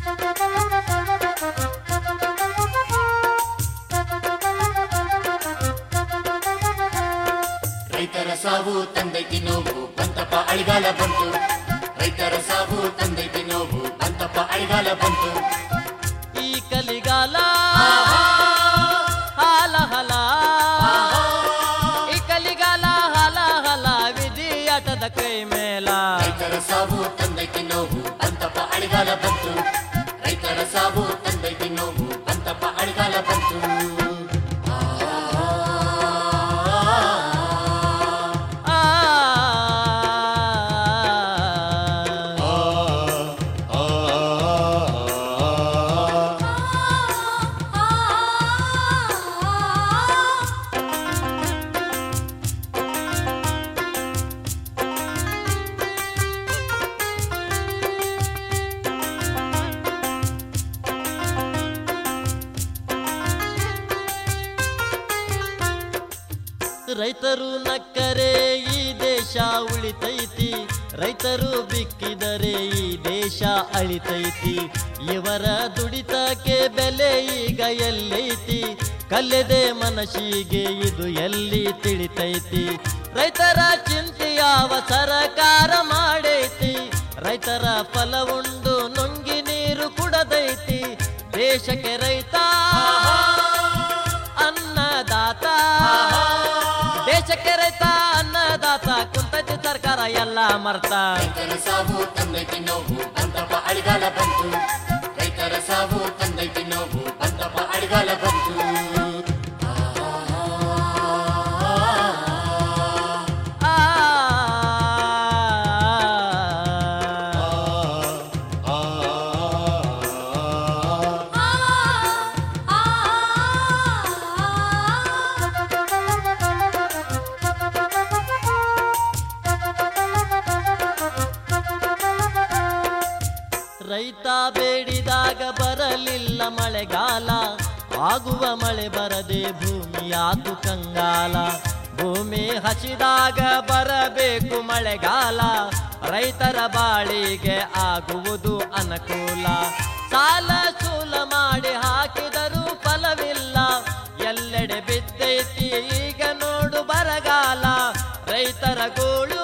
ರೈತರ ಸಾವು ತಂದೈತಿ ನೋವು ಬಂತಪ್ಪ ಅಳಿಗಾಲ ಬಂತು ರೈತರ ಸಾವು ತಂದೈತಿ ನೋವು ಬಂತಪ್ಪ ಅಳಿಗಾಲ ಬಂತು ಈ ಕಲಿಗಾಲ ಹಾಲ ಹಲ ಈ ಕಲಿಗಾಲ ಹಲ ಹಲ ವಿಧಿಯಾಟದ ಕೈ ಮೇಲ ರೈತರ ಸಾವು ತಂದೈತಿ ನೋವು ಬಂತಪ್ಪ ಅಳಿಗಾಲ ಬಂತು ರೈತರ ಸಾವು ತಂದೈತಿ ನೋವು ಬಂತಪ್ಪ ಅಳಿಗಾಲ ಬಂತು ಆ ರೈತರು ನಕ್ಕರೆ ಈ ದೇಶ ಉಳಿತೈತಿ ರೈತರು ಬಿಕ್ಕಿದರೆ ಈ ದೇಶ ಅಳಿತೈತಿ ಇವರ ದುಡಿತಕ್ಕೆ ಬೆಲೆ ಈಗ ಎಲ್ಲೈತಿ ಕಲ್ಲೆದೆ ಮನಸ್ಸಿಗೆ ಇದು ಎಲ್ಲಿ ತಿಳಿತೈತಿ ರೈತರ ಚಿಂತೆ ಯಾವ ಸರಕಾರ ಮಾಡೈತಿ ರೈತರ ಫಲವುಂಡು ನುಂಗಿ ನೀರು ಕುಡದೈತಿ ದೇಶಕ್ಕೆ ರೈತ ಅನ್ನದಾತ ದೇಶಕ್ಕೆ ರೈತ ಅನ್ನದಾತ ಕುಂತೈತಿ ಸರ್ಕಾರ ಎಲ್ಲ ಮರ್ತ ರೈತರ ಸಾವು ತಂದೈತಿ ನೋವು ಬಂತಪ್ಪ ಅಳಿಗಾಲ ಬಂತು ರೈತರ ಸಾವು ತಂದೈತಿ ನೋವು ಬಂತಪ್ಪ ಅಳಿಗಾಲ ಬಂತು ಆ ರೈತ ಬೇಡಿದಾಗ ಬರಲಿಲ್ಲ ಮಳೆಗಾಲ ಆಗುವ ಮಳೆ ಬರದೆ ಭೂಮಿಯಾತು ಕಂಗಾಲ ಭೂಮಿ ಹಸಿದಾಗ ಬರಬೇಕು ಮಳೆಗಾಲ ರೈತರ ಬಾಳಿಗೆ ಆಗುವುದು ಅನುಕೂಲ ಸಾಲ ಸೂಲ ಮಾಡಿ ಹಾಕಿದರೂ ಫಲವಿಲ್ಲ ಎಲ್ಲೆಡೆ ಬಿದ್ದೈತಿ ಈಗ ನೋಡು ಬರಗಾಲ ರೈತರ ಗೋಳು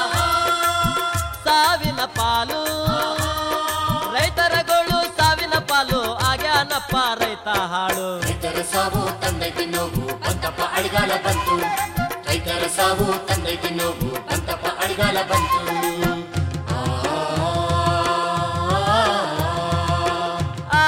ಸಾವಿನ ಪಾಲು ರೈತರ ಗೋಳು ಸಾವಿನ ಪಾಲು ಆಗ್ಯಾನಪ್ಪ ರೈತ ಹಾಳು ರೈತರ ಸಾವು ತಂದೈತಿ ನೋವು ಬಂತಪ್ಪ ಅಳಿಗಾಲ ಬಂತು ರೈತರ ಸಾವು ತಂದೈತಿ ನೋವು ಬಂತಪ್ಪ ಅಳಿಗಾಲ ಬಂತು ಆ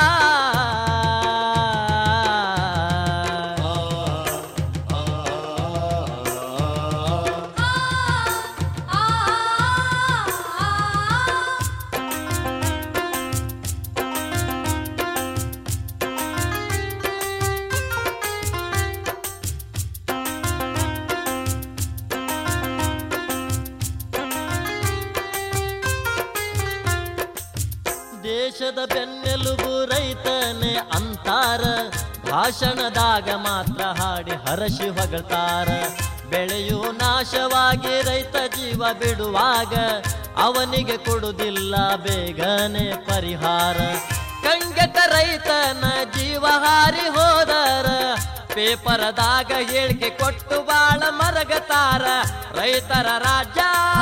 ದೇಶದ ಬೆನ್ನೆಲುಬು ರೈತನೇ ಅಂತಾರ ಭಾಷಣದಾಗ ಮಾತ್ರ ಹಾಡಿ ಹರಶಿ ಹೊಗಳ್ತಾರ ಬೆಳೆಯು ನಾಶವಾಗಿ ರೈತ ಜೀವ ಬಿಡುವಾಗ ಅವನಿಗೆ ಕೊಡುವುದಿಲ್ಲ ಬೇಗನೆ ಪರಿಹಾರ ಕಂಗೆಟ್ಟ ರೈತನ ಜೀವ ಹಾರಿ ಹೋದರ ಪೇಪರದಾಗ ಹೇಳಿಕೆ ಕೊಟ್ಟು ಬಾಳ ಮರಗತಾರ ರೈತರ ರಾಜ್ಯ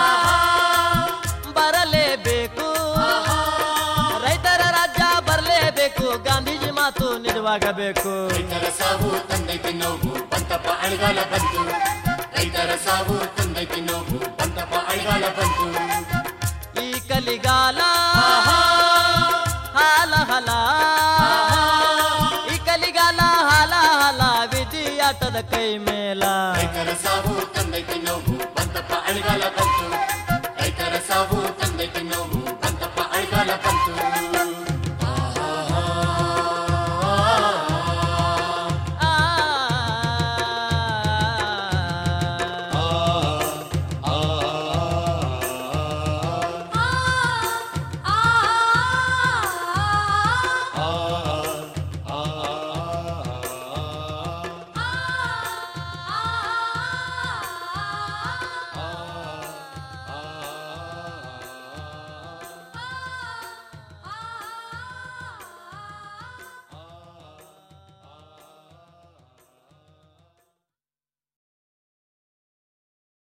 ಬರಲೇಬೇಕು ರೈತರ ರಾಜ್ಯ ಬರಲೇಬೇಕು ಗಾಂಧೀಜಿ ಮಾತು ನಿಜವಾಗಬೇಕು ರೈತರ ಸಾವು ತಂದೈತಿ ನೋವು ಬಂತಪ್ಪ ಅಳಿಗಾಲ ಬಂತು ರೈತರ ಸಾವು ತಂದೈತಿ ನೋವು ಬಂತಪ್ಪ ಅಳಿಗಾಲ ಬಂತು ಈ ಕಲಿಗಾಲ ಹಾಲ ಹಲ ಈ ಕಲಿಗಾಲ ಹಾಲ ಹಲ ವಿಧಿಯಾಟದ ಕೈ ಮೇಲ ರೈತರ ಸಾವು ತಂದೈತಿ ನೋವು ಬಂತಪ್ಪ ಅಳಿಗಾಲ ಬಂತು ರೈತರ ಸಾವು ತಂದೈತಿ ನೋವು ಬಂತಪ್ಪ ಅಳಿಗಾಲ ಬಂತು